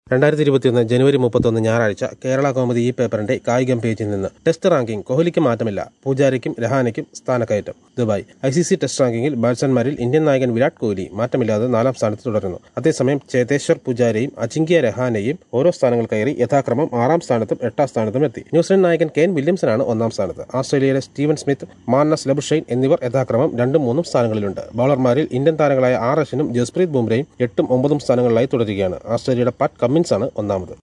രണ്ടായിരത്തി ഇരുപത്തിയൊന്ന് ജനുവരി മുപ്പത്തൊന്ന് ഞായറാഴ്ച കേരള കോമഡി ഈ പേപ്പറിന്റെ കായികം പേജിൽ നിന്ന് ടെസ്റ്റ് റാങ്കിംഗ് കോഹ്ലിക്ക് മാറ്റമില്ല പൂജാരയ്ക്കും രഹാനയ്ക്കും സ്ഥാനക്കയറ്റം Dubai I C C test റാങ്കിങ്ങിൽ ബാറ്റ്സ്മാൻമാരിൽ ഇന്ത്യൻ നായകൻ വിരാട് കോഹ്ലി മാറ്റമില്ലാതെ നാലാം സ്ഥാനത്ത് തുടരുന്നു അതേസമയം ചേതേശ്വർ പൂജാരയും അജിങ്ക്യ രഹാനെയും ഓരോ സ്ഥാനങ്ങൾ കയറി യഥാക്രമം ആറാം സ്ഥാനത്തും എട്ടാം സ്ഥാനത്തും എത്തി ന്യൂസിലൻഡ് നായകൻ കെൻ വില്യംസനാണ് ഒന്നാം സ്ഥാനത്ത് ഓസ്ട്രേലിയയിലെ സ്റ്റീവൻ സ്മിത്ത് മാർണസ് ലബുഷൈൻ എന്നിവർ യഥാക്രമം രണ്ടും മൂന്നും സ്ഥാനങ്ങളിലുണ്ട് ബൌളർമാരിൽ ഇന്ത്യൻ താരങ്ങളായ ആർ അശ്വിനും ജസ്പ്രീത് ബുംറയും എട്ടും ഒമ്പതും സ്ഥാനങ്ങളിലായി തുടരുകയാണ് ഓസ്ട്രേലിയയുടെ പാറ്റ് കമ്മിൻസ് ആണ് ഒന്നാമത്